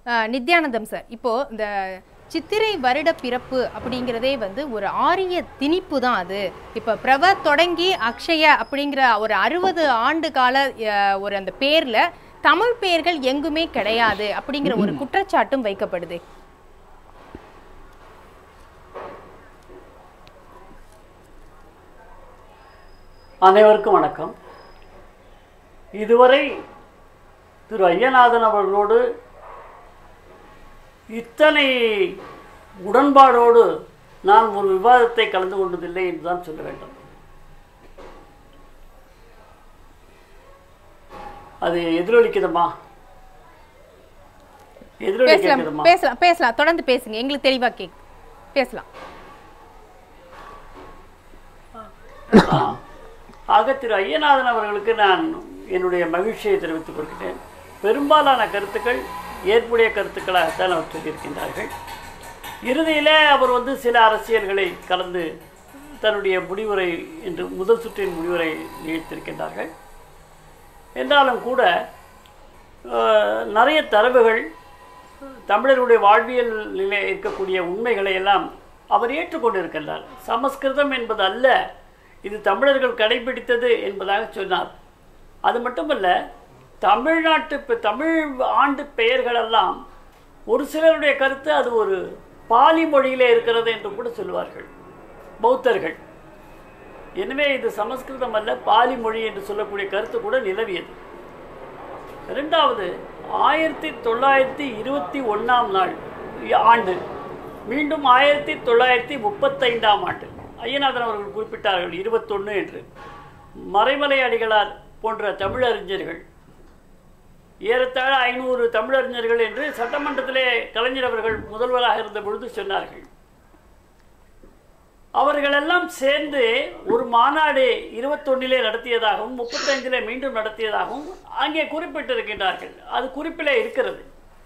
அஹ், Nithyanandam sir இப்போ இந்த சித்திரை வருட பிறப்பு அப்படிங்கிறதே வந்து ஒரு ஆரிய திணிப்பு தான் அது இப்போ பிரவ தொடங்கி அக்ஷய அப்படிங்கிற ஒரு அறுபது ஆண்டு கால அஹ், ஒரு அந்த பேர்ல தமிழ் பெயர்கள் எங்குமே கிடையாது அப்படிங்கிற ஒரு குற்றச்சாட்டும் வைக்கப்படுது அனைவருக்கும் வணக்கம் இதுவரை திரு ஐயநாதன் அவர்களோடு இத்தனை உடன்பாடோடு நான் ஒரு விவாதத்தை கலந்து கொண்டதில்லை என்றுதான் சொல்ல வேண்டும் அது எதிரொலிக்குதம்மா பேசலாம் எதிரொலிக்குதம்மா பேசலாம் பேசலாம் தொடர்ந்து பேசுங்க எங்களுக்கு தெளிவா கேக் பேசலாம் ஆ. ஆக திரு ஐயநாதன் அவர்களுக்கு நான் என்னுடைய மகிழ்ச்சியை தெரிவித்துக் கொள்கிறேன் பெரும்பாலான கருத்துக்கள் ஏற்புடைய கருத்துக்களாகத்தான் அவர் சொல்லியிருக்கின்றார்கள் இறுதியிலே அவர் வந்து சில அரசியல்களை கலந்து தன்னுடைய முடிவுரை என்று முதல் சுற்றின் முடிவுரை நிகழ்த்தியிருக்கின்றார்கள் என்றாலும் கூட அஹ், நிறைய தரவுகள் தமிழர்களுடைய வாழ்வியலிலே இருக்கக்கூடிய உண்மைகளை எல்லாம் அவர் ஏற்றுக்கொண்டிருக்கின்றார் சமஸ்கிருதம் என்பது அல்ல இது தமிழர்கள் கடைபிடித்தது என்பதாக சொன்னார் அது மட்டுமல்ல தமிழ்நாட்டு பெ- தமிழ் ஆண்டு பெயர்களெல்லாம் ஒரு சிலருடைய கருத்து அது ஒரு பாலி மொழியிலே இருக்கிறது என்று கூட சொல்லுவார்கள் பௌத்தர்கள் எனவே இது சமஸ்கிருதம் அல்ல பாலி மொழி என்று சொல்லக்கூடிய கருத்து கூட நிலவியது இரண்டாவது ஆயிரத்தி தொள்ளாயிரத்தி இருபத்தி ஒன்றாம் நாள் ஆண்டு மீண்டும் ஆயிரத்தி தொள்ளாயிரத்தி முப்பத்தைந்தாம் ஆண்டு ஐயநாதன் அவர்கள் குறிப்பிட்டார்கள் இருபத்தொன்று என்று மறைமலை அடிகளார் போன்ற தமிழறிஞர்கள் ஏறத்தாழ ஐநூறு தமிழறிஞர்கள் என்று சட்டமன்றத்திலே கலைஞர் அவர்கள் முதல்வராக இருந்த பொழுது சொன்னார்கள் அவர்களெல்லாம் சேர்ந்து ஒரு மாநாடு இருபத்தொன்னிலே நடத்தியதாகவும் முப்பத்தைந்திலே மீண்டும் நடத்தியதாகவும் அங்கே குறிப்பிட்டிருக்கின்றார்கள் அது குறிப்பிலே இருக்கிறது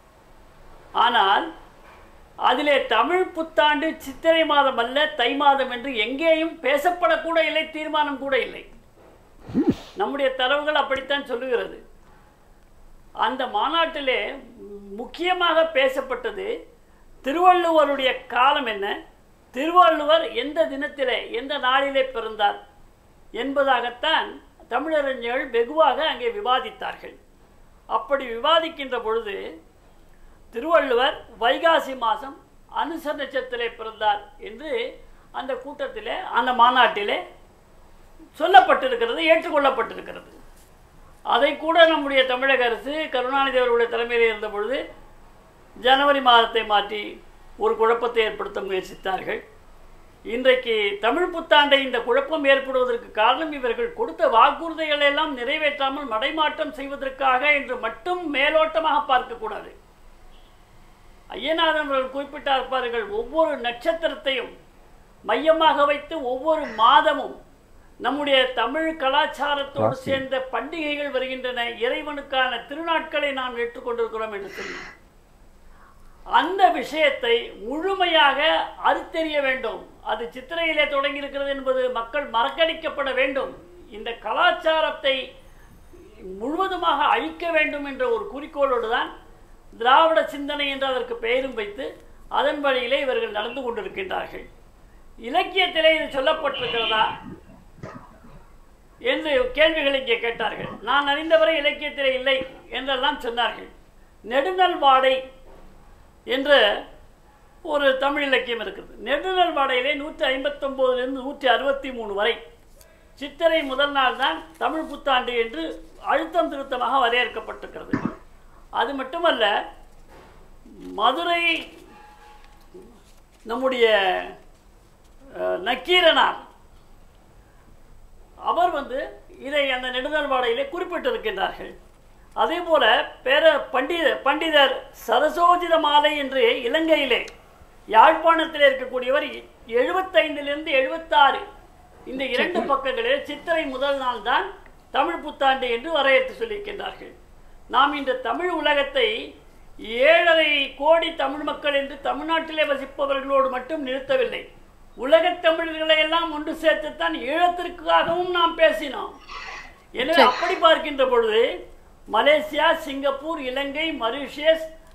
ஆனால் அதிலே தமிழ் புத்தாண்டு சித்திரை மாதம் அல்ல தை மாதம் என்று எங்கேயும் பேசப்படக்கூட இல்லை தீர்மானம் கூட இல்லை நம்முடைய தரவுகள் அப்படித்தான் சொல்லுகிறது அந்த மாநாட்டிலே முக்கியமாக பேசப்பட்டது திருவள்ளுவருடைய காலம் என்ன திருவள்ளுவர் எந்த தினத்திலே எந்த நாளிலே பிறந்தார் என்பதாகத்தான் தமிழறிஞர்கள் வெகுவாக அங்கே விவாதித்தார்கள் அப்படி விவாதிக்கின்ற பொழுது திருவள்ளுவர் வைகாசி மாதம் அனுச நட்சத்திரத்திலே பிறந்தார் என்று அந்த கூட்டத்திலே அந்த மாநாட்டிலே சொல்லப்பட்டிருக்கிறது ஏற்றுக்கொள்ளப்பட்டிருக்கிறது அதை கூட நம்முடைய தமிழக அரசு கருணாநிதி அவர்களுடைய தலைமையில் இருந்த பொழுது ஜனவரி மாதத்தை மாற்றி ஒரு குழப்பத்தை ஏற்படுத்த முயற்சித்தார்கள் இன்றைக்கு தமிழ் புத்தாண்டை இந்த குழப்பம் ஏற்படுவதற்கு காரணம் இவர்கள் கொடுத்த வாக்குறுதிகளை எல்லாம் நிறைவேற்றாமல் மடைமாற்றம் செய்வதற்காக என்று மட்டும் மேலோட்டமாக பார்க்கக்கூடாது ஐயநாதன் அவர்கள் குறிப்பிட்டார் பாருங்கள் ஒவ்வொரு நட்சத்திரத்தையும் மையமாக வைத்து ஒவ்வொரு மாதமும் நம்முடைய தமிழ் கலாச்சாரத்தோடு சேர்ந்த பண்டிகைகள் வருகின்றன இறைவனுக்கான திருநாட்களை நாம் ஏற்றுக்கொண்டிருக்கிறோம் என்று சொல்லி அந்த விஷயத்தை முழுமையாக அறுத்தெறிய வேண்டும் அது சித்திரையிலே தொடங்கி இருக்கிறது என்பது மக்கள் மறக்கடிக்கப்பட வேண்டும் இந்த கலாச்சாரத்தை முழுவதுமாக அழிக்க வேண்டும் என்ற ஒரு குறிக்கோளோடு தான் திராவிட சிந்தனை என்று அதற்கு பெயரும் வைத்து அதன் வழியிலே இவர்கள் நடந்து கொண்டிருக்கின்றார்கள் இலக்கியத்திலே இது சொல்லப்பட்டிருக்கிறதா என்று கேள்விகள் இங்கே கேட்டார்கள் நான் அறிந்தவரை இலக்கியத்திலே இல்லை என்றெல்லாம் சொன்னார்கள் நெடுநல் வாடை என்ற ஒரு தமிழ் இலக்கியம் இருக்குது நெடுநல் வாடையிலே நூற்றி ஐம்பத்தொம்போதுலேருந்து நூற்றி அறுபத்தி மூணு வரை சித்திரை முதல் நாள் தான் தமிழ் புத்தாண்டு என்று அழுத்தம் திருத்தமாக வரையறுக்கப்பட்டிருக்கிறது அது மட்டுமல்ல மதுரை நம்முடைய அஹ், நக்கீரனார் அவர் வந்து இதை அந்த நெடுநல்வாடையிலே குறிப்பிட்டிருக்கின்றார்கள் அதே போல பேர பண்டித பண்டிதர் சரசோஜித மாலை என்று இலங்கையிலே யாழ்ப்பாணத்தில் இருக்கக்கூடியவர் எழுபத்தைந்திலிருந்து எழுபத்தாறு இந்த இரண்டு பக்கங்களிலே சித்திரை முதல் நாள் தான் தமிழ் புத்தாண்டு என்று வரையறுத்து சொல்லியிருக்கின்றார்கள் நாம் இந்த தமிழ் உலகத்தை ஏழரை கோடி தமிழ் மக்கள் என்று தமிழ்நாட்டிலே வசிப்பவர்களோடு மட்டும் நிறுத்தவில்லை உலகத் தமிழர்களை எல்லாம் ஒன்று சேர்த்துத்தான் ஈழத்திற்காகவும் நாம் பேசினோம் எனவே அப்படி பார்க்கின்ற பொழுது மலேசியா சிங்கப்பூர் இலங்கை மொரீஷியஸ்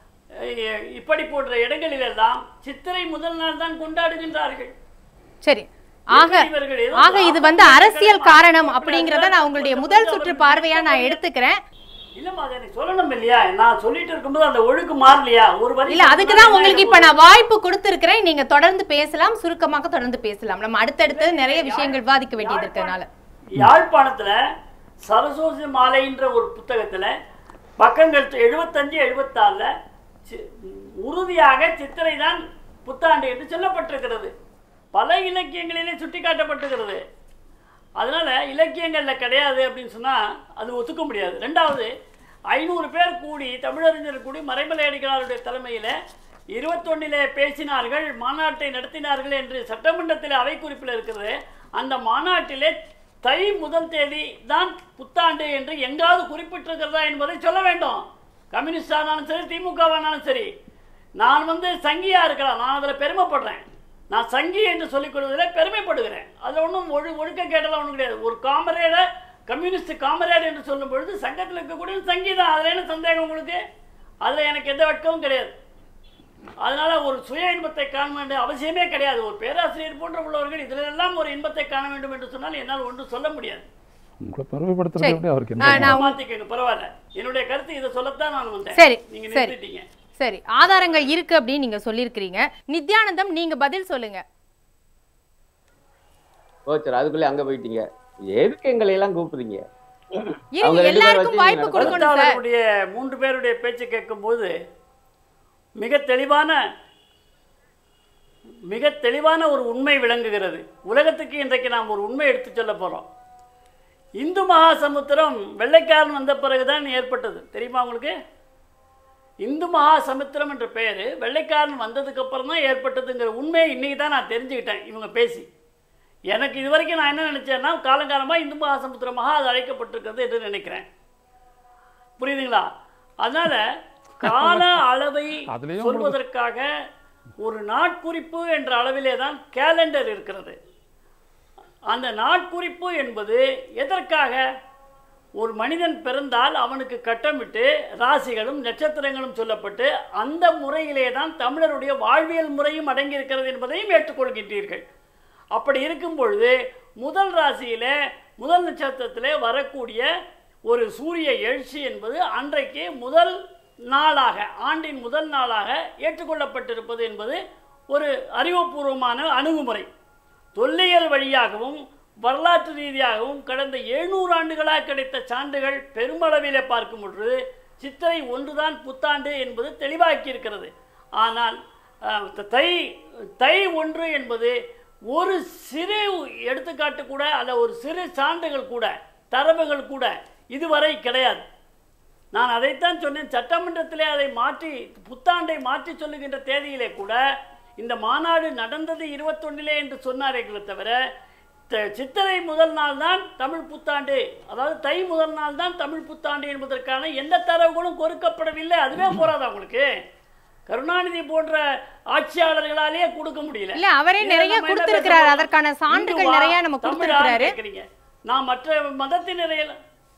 அஹ், இப்படி போன்ற இடங்களிலெல்லாம் சித்திரை முதல் நாள் தான் கொண்டாடுகின்றார்கள் சரி ஆக இவர்கள் ஏதோ ஆக இது வந்து அரசியல் காரணம் அப்படிங்கறத நான் உங்களுடைய முதல் சுற்று பார்வையா நான் எடுத்துக்கிறேன் இல்லம்மா அதை எனக்கு சொல்லணும் இல்லையா நான் சொல்லிட்டு இருக்கும்போது அந்த ஒழுக்கு மாறலையா ஒரு வரி இல்ல அதுக்கு தான் உங்களுக்கு இப்ப நான் வாய்ப்பு கொடுத்திருக்கிறேன் நீங்க தொடர்ந்து பேசலாம் சுருக்கமாக தொடர்ந்து பேசலாம் நம்ம அடுத்தடுத்து நிறைய விஷயங்கள் விவாதிக்க வேண்டியது இருக்கறனால யாழ்ப்பாணத்துல சரஸ்வதி மாலைன்ற ஒரு புத்தகத்துல பக்கங்கள் எழுபத்தஞ்சு எழுபத்தாறுல உறுதியாக சித்திரை தான் புத்தாண்டு என்று சொல்லப்பட்டிருக்கிறது பல இலக்கியங்களிலே சுட்டிக்காட்டப்பட்டிருக்கிறது அதனால இலக்கியங்கள்ல கிடையாது அப்படின்னு சொன்னா அது ஒத்துக்க முடியாது ரெண்டாவது ஐநூறு பேர் கூடி தமிழறிஞர் கூடி மறைமலை அடிகளாருடைய தலைமையில இருபத்தொன்னிலே பேசினார்கள் மாநாட்டை நடத்தினார்கள் என்று சட்டமன்றத்தில் அவை குறிப்பில் இருக்கிறது அந்த மாநாட்டிலே தை முதல் தேதி தான் புத்தாண்டு என்று எங்காவது குறிப்பிட்டிருக்கிறதா என்பதை சொல்ல வேண்டும் கம்யூனிஸ்ட் ஆனாலும் சரி திமுகவானாலும் சரி நான் வந்து சங்கியா இருக்கலாம் நான் அதில் பெருமைப்படுறேன் நான் சங்கி என்று சொல்லிக் கொள்வதில் பெருமைப்படுகிறேன் அதில் ஒன்றும் ஒழு ஒழுக்க கேட்டலாம் ஒன்றும் கிடையாது ஒரு காமரேட கம்யூனிஸ்ட் காமரேட் என்று சொல்லும் பொழுது சங்கத்தில் இருக்கக்கூடிய சங்கி தான் அதில் என்ன சந்தேகம் உங்களுக்கு அதில் எனக்கு எந்த வெட்கமும் கிடையாது அதனால ஒரு சுய இன்பத்தை காண வேண்டிய அவசியமே கிடையாது ஒரு பேராசிரியர் போன்ற உள்ளவர்கள் இதில் எல்லாம் ஒரு இன்பத்தை காண வேண்டும் என்று சொன்னால் என்னால் ஒன்றும் சொல்ல முடியாது உங்களை பெருமைப்படுத்துறது எப்படி அவருக்கு என்ன நான் நான் மாத்திக்கங்க பரவாயில்ல என்னுடைய கருத்து இதை சொல்லத்தான் நான் வந்தேன் சரி, நீங்க சரி. நிறுத்திட்டீங்க சரி ஆதாரங்கள் இருக்கு அப்படின்னு நீங்க சொல்லியிருக்கிறீங்க நித்யானந்தம் நீங்க பதில் சொல்லுங்க கோச்சர் அதுக்குள்ளே அங்க போயிட்டீங்க எதுக்கு எங்களை எல்லாம் கூப்பிடுறீங்க இருங்க அவங்க ரெண்டு பேரும் எல்லாருக்கும் வச்சு வாய்ப்பு நீங்க கொடுக்கணும் சார் எழுத்தாளருடைய மூன்று பேருடைய பேச்சு கேட்கும்போது மிக தெளிவான மிக தெளிவான ஒரு உண்மை விளங்குகிறது உலகத்துக்கு இன்றைக்கு நாம் ஒரு உண்மை எடுத்துச் சொல்ல போறோம் இந்து மகாசமுத்திரம் வெள்ளைக்காரன் வந்த பிறகுதான் ஏற்பட்டது தெரியுமா உங்களுக்கு இந்து மகாசமுத்திரம் என்ற பெயர் வெள்ளைக்காரன் வந்ததுக்கு அப்புறம் தான் ஏற்பட்டதுங்கிற உண்மையை இன்னைக்கு தான் நான் தெரிஞ்சுக்கிட்டேன் இவங்க பேசி எனக்கு இது வரைக்கும் நான் என்ன நினைச்சேன்னா காலங்காலமாக இந்து மகாசமுத்திரமாக அது அழைக்கப்பட்டிருக்கிறது என்று நினைக்கிறேன் புரியுதுங்களா அதனால கால அளவை அதுலயும் உங்களுக்கு- சொல்வதற்காக ஒரு நாட்குறிப்பு என்ற அளவிலே தான் கேலண்டர் இருக்கிறது அந்த நாட்குறிப்பு என்பது எதற்காக ஒரு மனிதன் பிறந்தால் அவனுக்கு கட்டமிட்டு ராசிகளும் நட்சத்திரங்களும் சொல்லப்பட்டு அந்த முறையிலே தான் தமிழருடைய வாழ்வியல் முறையும் அடங்கி இருக்கிறது என்பதையும் ஏற்றுக்கொள்கின்றீர்கள் அப்படி இருக்கும் பொழுது முதல் ராசியிலே முதல் நட்சத்திரத்திலே வரக்கூடிய ஒரு சூரிய எழுச்சி என்பது அன்றைக்கு முதல் நாளாக ஆண்டின் முதல் நாளாக ஏற்றுக்கொள்ளப்பட்டிருப்பது என்பது ஒரு அறிவுபூர்வமான அணுகுமுறை தொல்லியல் வழியாகவும் வரலாற்று ரீதியாகவும் கடந்த எழுநூறு ஆண்டுகளாக கிடைத்த சான்றுகள் பெருமளவிலே பார்க்கும் பொழுது சித்திரை ஒன்றுதான் புத்தாண்டு என்பது தெளிவாக்கி இருக்கிறது ஆனால் அஹ், தை தை ஒன்று என்பது ஒரு சிறு எடுத்துக்காட்டு கூட அல்ல ஒரு சிறு சான்றுகள் கூட தரவுகள் கூட இதுவரை கிடையாது நான் அதைத்தான் சொன்னேன் சட்டமன்றத்திலே அதை மாற்றி புத்தாண்டை மாற்றி சொல்லுகின்ற தேதியிலே கூட இந்த மாநாடு நடந்தது இருபத்தொன்னிலே என்று சொன்னார்களே தவிர த- சித்திரை முதல் நாள் தான் தமிழ் புத்தாண்டு அதாவது தை முதல் நாள் தான் தமிழ் புத்தாண்டு என்பதற்கான எந்த தரவுகளும் கொடுக்கப்படவில்லை அதுவே போறாதா உங்களுக்கு கருணாநிதி போன்ற ஆட்சியாளர்களாலேயே கொடுக்க முடியல இல்ல அவரே இதை நிறைய நம்ம என்ன கொடுத்திருக்கிறாரு பேச அதற்கான போறோம்? சான்றுகள் இந்துவா, நிறைய நம்ம தமிழா கொடுத்திருக்கிறாரு கேக்குறீங்க. நான் மற்ற மதத்தினரையில்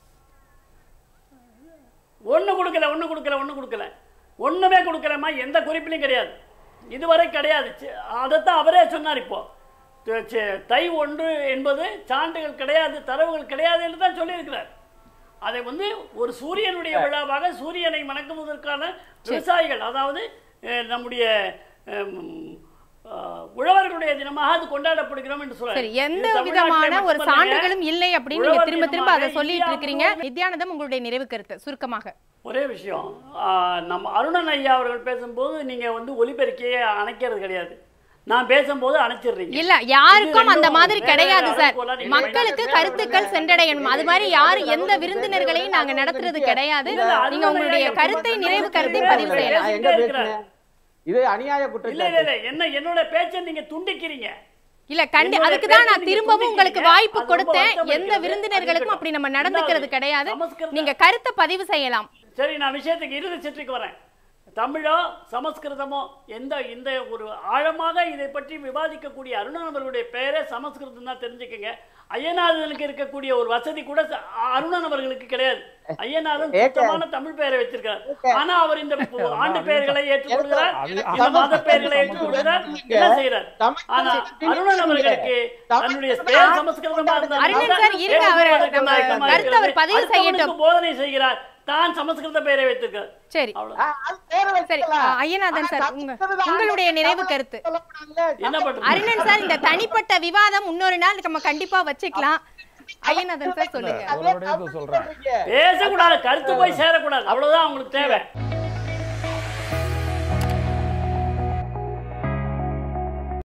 ஒண்ணு கொடுக்கல ஒண்ணு கொடுக்கல ஒண்ணு கொடுக்கல ஒண்ணுமே கொடுக்கலமா எந்த குறிப்பிலையும் கிடையாது இதுவரை கிடையாது சி- அதைத்தான் அவரே சொன்னார் இப்போ தி- சி- தை ஒன்று என்பது சான்றுகள் கிடையாது தரவுகள் கிடையாது என்று தான் சொல்லியிருக்கிறார் அதை வந்து ஒரு சூரியனுடைய விழாவாக சூரியனை வணங்குவதற்கான விவசாயிகள் அதாவது அஹ், நம்முடைய ஹம், அஹ், உழவர்களுடைய தினமாக அது கொண்டாடப்படுகிறோம் என்று சொல்றாரு சரி எந்த இது தமிழ்நாட்டிலே விதமான ஒரு மட்டுமல்ல, சான்றுகளும் இல்லை அப்படின்னு நீங்க உழவர் திரும்ப திரும்ப அதை தினமாக சொல்லிட்டு இந்தியா இருக்கிறீங்க நித்யானந்தம் உங்களுடைய நிறைவு கருத்து சுருக்கமாக ஒரே விஷயம் ஆஹ், நம்ம அருணன் ஐயா அவர்கள் பேசும்போது நீங்க வந்து ஒலிபெருக்கியே அணைக்கிறது கிடையாது நான் பேசும்போது அணைச்சிடுறீங்க இல்ல யாருக்கும் இது அந்த ரெண்டும் மாதிரி வேற கிடையாது வேற சார் அளவுகோலா நீங்க மக்களுக்கு பயன்படுத்த கருத்துக்கள் சென்றடையணும் அது மாதிரி யாரும் எந்த விருந்தினர்களையும் நாங்க நடத்துறது கிடையாது இல்ல, இல்ல, நீங்க உங்களுடைய அருண் ஐயா கருத்தை எப்ப நிறைவு கருத்தை பேசுறாரு? பதிவு செய்யலாம் நான் எங்க பேசுனேன் இது அநியாய இல்ல இல்ல குற்றச்சாட்டு இல்ல என்ன என்னோட பேச்சை நீங்க துண்டிக்கிறீங்க இல்ல கண்டி என்னோட அதுக்கு தான் நான் பேச்சை நீங்க திரும்பவும் உங்களுக்கு துண்டிக்கிறீங்க. வாய்ப்பு அது ரொம்ப கொடுத்தேன் வருத்தம் எந்த அளிக்கிறது. விருந்தினர்களுக்கும் அப்படி நம்ம அது நடந்துக்கிறது ரெண்டாவது, கிடையாது சமஸ்கிருத- நீங்க கருத்தை பதிவு செய்யலாம் சரி நான் விஷயத்துக்கு இறுதி சுற்றுக்கு வரேன் தமிழோ சமஸ்கிருதமோ எந்த இந்த ஒரு ஆழமாக இதை பற்றி விவாதிக்கக்கூடிய அருணன் அவர்களுடைய பெயரே சமஸ்கிருதம் தான் தெரிஞ்சுக்கங்க ஐயநாதனுக்கு இருக்கக்கூடிய ஒரு வசதி கூட ச- அருணன் அவர்களுக்கு கிடையாது ஐயநாதன் ஏக்க. சுத்தமான தமிழ் பெயரை வச்சிருக்கார் ஏக்க. ஆனா அவர் இந்த பு- ஆண்டு பெயர்களை ஏற்றுக்கொள்கிறார் அது- இந்த மத பெயர்களை ஏற்றுக்கொள்கிறார் என்ன செய்யறார் தமிழ் ஆனா திணிப்பு அருணன் அவர்களுக்கு தமிழ் தன்னுடைய திணிப்பு பெயர் சமஸ்கிருதமா இருந்தாலும் அருணன் கூட சார், இருங்க, அவரை ஏற்றுக்கொள்வதற்கு நம்ம தயக்கமா கருத்தை அவர் இருக்கிறது. பதிவு அடுத்தவனுக்கு செய்யட்டும். போதனை செய்கிறார் தான் சமஸ்கிருத பெயரை வைத்திருக்கார் சரி அவ்வளவு ஆ, அது பேரை சரி வைக்கலாம். ஆ, ஐயநாதன் ஆனா சார் தமிழ் உங்க தமிழ் உங்களுடைய நிறைவு தமிழ் கருத்து சொல்லக்கூடாதுல்ல. என்ன பண்றது அருணன் சார் இந்த தனிப்பட்ட விவாதம் இன்னொரு நாள் நம்ம கண்டிப்பா வச்சுக்கலாம் ஐயநாதன் சார் சொல்லுங்க ஒரு விடயத்தை சொல்றேன் சொல்றீங்க பேசக்கூடாது கருத்து போய் சேரக்கூடாது அவ்வளவுதான் அவங்களுக்கு தேவை